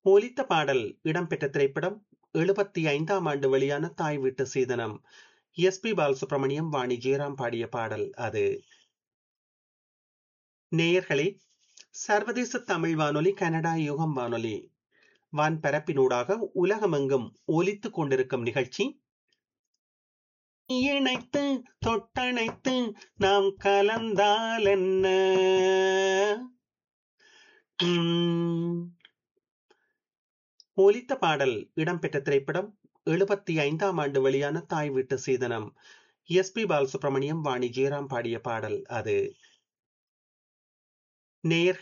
ஒலித்த பாடல் இடம்பெற்ற திரைப்படம் எழுபத்தி ஐந்தாம் ஆண்டு வெளியான தாய் வீட்டு சீதனம் எஸ் பி பாலசுப்ரமணியம் வாணி ஜெயராம் பாடிய பாடல் அது நேயர்களே சர்வதேச தமிழ் வானொலி கனடா யுகம் வானொலி வான்பரப்பினூடாக உலகமெங்கும் ஒலித்துக் கொண்டிருக்கும் நிகழ்ச்சி இணைத்து தொட்டணைத்து நாம் கலந்தால் என்ன உம், ஒலித்த பாடல் இடம்பெற்ற திரைப்படம் எழுபத்தி ஐந்தாம் ஆண்டு வெளியான தாய் வீட்டு சீதனம் எஸ் பி பாலசுப்ரமணியம் வாணி ஜெயராம் பாடிய பாடல் அது நேயர்கள்